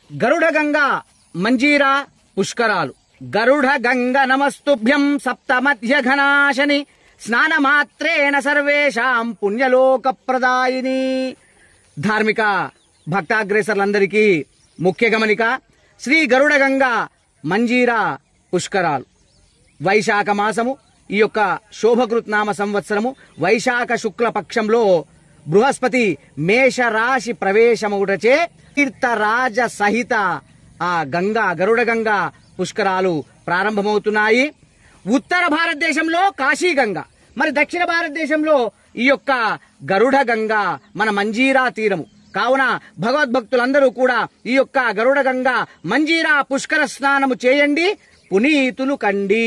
గరుడ గంగా మంజీరా పుష్కరాలు గరుడ గంగ నమస్తుభ్యం సప్త మధ్య ఘనాశని స్నానమాత్రేణ సర్వేషాం పుణ్యలోక ప్రదాయిని ధార్మిక భక్తాగ్రేసర్లందరికీ ముఖ్య గమనిక శ్రీ గరుడ గంగా మంజీరా పుష్కరాలు వైశాఖ మాసము ఈ యొక్క శోభకృత్నామ సంవత్సరము వైశాఖ శుక్ల పక్షంలో బృహస్పతి మేషరాశి ప్రవేశమవుటచే తీర్థరాజ సహిత ఆ గంగా గరుడ గంగా పుష్కరాలు ప్రారంభమవుతున్నాయి ఉత్తర భారతదేశంలో కాశీ గంగ మరి దక్షిణ భారతదేశంలో ఈ యొక్క గరుడ గంగా మన మంజీరా తీరము కావున భగవద్భక్తులందరూ కూడా ఈ యొక్క గరుడ గంగా మంజీరా పుష్కర స్నానము చేయండి పునీతులు కండి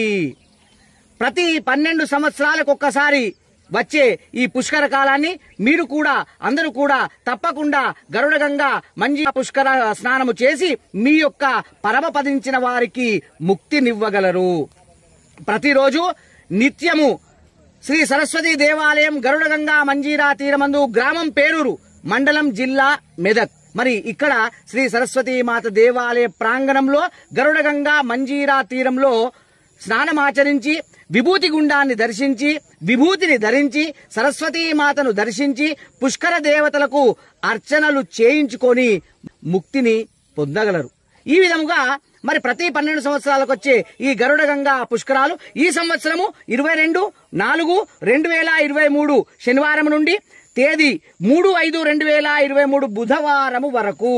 ప్రతి పన్నెండు సంవత్సరాలకు ఒక్కసారి వచ్చే ఈ పుష్కర కాలాన్ని మీరు కూడా అందరూ కూడా తప్పకుండా గరుడ గంగా మంజీ పుష్కర స్నానము చేసి మీ యొక్క పరమపదించిన వారికి ముక్తినివ్వగలరు ప్రతిరోజు నిత్యము శ్రీ సరస్వతి దేవాలయం గరుడ గంగా మంజీరా తీరమందు గ్రామం పేరూరు మండలం జిల్లా మెదక్ మరి ఇక్కడ శ్రీ సరస్వతి మాత దేవాలయ ప్రాంగణంలో గరుడ గంగా మంజీరా తీరంలో స్నానమాచరించి విభూతి గుండాన్ని దర్శించి విభూతిని ధరించి సరస్వతీ మాతను దర్శించి పుష్కర దేవతలకు అర్చనలు చేయించుకొని ముక్తిని పొందగలరు ఈ విధముగా మరి ప్రతి పన్నెండు సంవత్సరాలకు వచ్చే ఈ గరుడ గంగా పుష్కరాలు ఈ సంవత్సరము ఇరవై రెండు నాలుగు రెండు వేల ఇరవై మూడు శనివారం నుండి తేదీ మూడు ఐదు రెండు వేల ఇరవై మూడు బుధవారము వరకు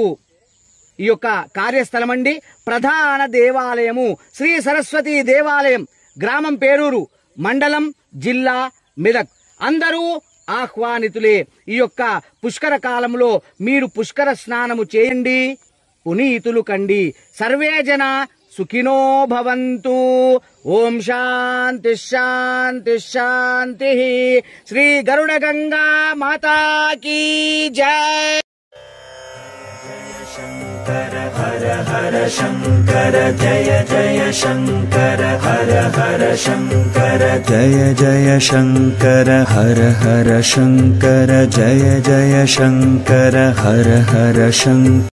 ఈ యొక్క కార్యస్థలం అండి ప్రధాన దేవాలయము శ్రీ సరస్వతి దేవాలయం గ్రామం పేరూరు మండలం జిల్లా మెదక్ అందరూ ఆహ్వానితులే ఈ యొక్క పుష్కర కాలంలో మీరు పుష్కర స్నానము చేయండి పునీతులు కండి సర్వే జన సుఖినో భవంతు ఓం శాంతి శాంతి శాంతి శ్రీ గరుడ గంగా మాతా కీ జై जय जय शङ्कर हर हर शङ्कर जय जय शङ्कर हर हर शङ्कर